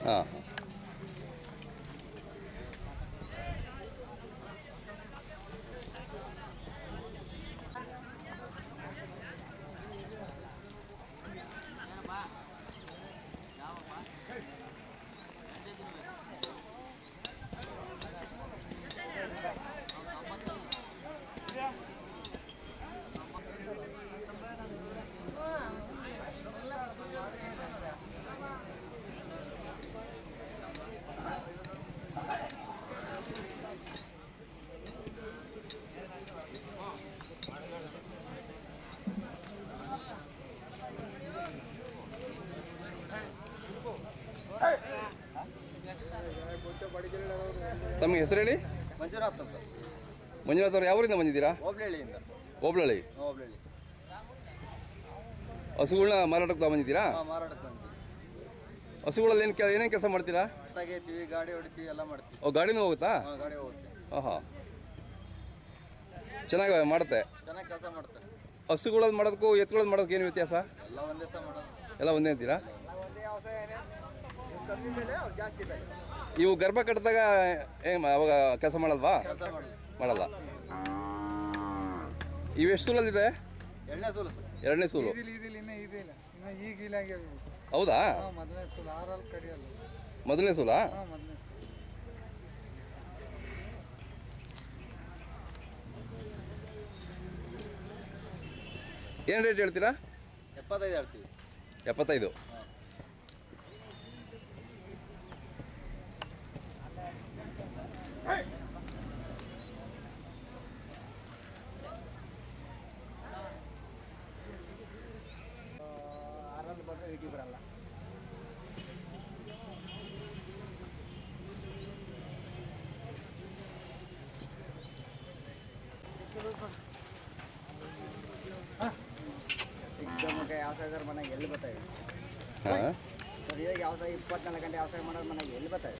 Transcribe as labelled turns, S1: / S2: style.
S1: ಹಾಂ ತಮಗೆ ಹೆಸರು ಹೇಳಿ
S2: ಮಂಜುನಾಥ್ ಅಂತ
S1: ಮಂಜುನಾಥ್ ಅವ್ರು ಯಾವೂರಿಂದ ಬಂದಿದ್ದೀರಾ
S2: ಹೋಬಳಿಹಳ್ಳಿಯಿಂದ
S1: ಓಬ್ಳಳ್ಳಿ
S2: ಹೋಬಳಿಹಳ್ಳಿ
S1: ಹಸುಗಳನ್ನ ಮಾರಾಟಕ್ಕೆ ತಗೊಂಬಂದಿದ್ದೀರಾ
S2: ಹಾಂ ಮಾರಾಟಕ್ಕೆ ಬಂದ್ವಿ
S1: ಹಸುಗಳಲ್ಲಿ ಏನು ಏನೇನು ಕೆಲಸ ಮಾಡ್ತೀರಾ
S2: ತೆಗಿತೀವಿ ಗಾಡಿ ಹೊಡಿತೀವಿ ಎಲ್ಲ ಮಾಡ್ತೀವಿ
S1: ಓ ಗಾಡಿನೂ ಹೋಗುತ್ತಾ
S2: ಹಾಂ ಗಾಡಿ ಹೋಗುತ್ತೆ
S1: ಹಾಂ ಚೆನ್ನಾಗಿ ಮಾಡುತ್ತೆ
S2: ಚೆನ್ನಾಗಿ ಕೆಲಸ ಮಾಡ್ತಾರೆ
S1: ಹಸುಗಳದ್ದು ಮಾಡೋದಕ್ಕೂ ಎತ್ತುಗಳದ್ದು ಮಾಡೋದಕ್ಕೆ ಏನು ವ್ಯತ್ಯಾಸ
S2: ಎಲ್ಲ ಒಂದೇ ಸಹ ಮಾಡೋದು
S1: ಎಲ್ಲ ಒಂದೇ ಅಂತೀರಾ
S2: ಒಂದೇ ವ್ಯವಸಾಯ ಕಮ್ಮಿ ಬೆಲೆ ಅವ್ರು ಜಾಸ್ತಿ ಬೆಲೆ
S1: ಇವು ಗರ್ಭ ಕಟ್ಟಿದಾಗ ಏನು ಅವಾಗ ಕೆಲಸ ಮಾಡಲ್ವಾ
S2: ಕೆಲಸ ಮಾಡೋದು
S1: ಮಾಡಲ್ಲ ಇವು ಎಷ್ಟು ಸೂಲಲ್ಲಿದೆ
S2: ಎಣ್ಣೆ ಸೂಲು ಸರ್
S1: ಎರಡನೇ ಸೂಲು
S3: ಇದಿಲ್ಲ ಇದಿಲ್ಲ ಇನ್ನ ಇದಿಲ್ಲ ಇನ್ನ ಈಗ ಇಲ್ಲ
S1: ಹೌದಾ
S3: ಹಾಂ ಮೊದಲನೇ ಸಲ ಆರಲ್ಲಿ ಕಡಿಯಲ್ಲ
S1: ಮೊದಲನೇ ಸೂಲಾ
S3: ಹಾಂ ಮೊದಲನೇ ಸಲ
S1: ಏನು ರೇಟ್ ಹೇಳ್ತೀರಾ
S2: ಎಪ್ಪತ್ತೈದು ಹೇಳ್ತೀವಿ
S1: ಎಪ್ಪತ್ತೈದು
S2: ಆರಲ್ಲಿ ಬಂದರೆ ಏಟಿ ಬರಲ್ಲ ಚಿಕ್ಕಮಕ್ಕ ಯಾವ ಸಾಗರ ಮನೆಗೆ ಎಲ್ಲಿ ಬರ್ತಾವೆ
S1: ಹಾಂ
S2: ಸರಿಯಾಗಿ ಯಾವ ಸಾಗ ಇಪ್ಪತ್ನಾಲ್ಕು ಗಂಟೆ ಯಾವ ಸಾಗ ಮಾಡೋದು ಮನೆಗೆ ಎಲ್ಲಿ ಬರ್ತಾವೆ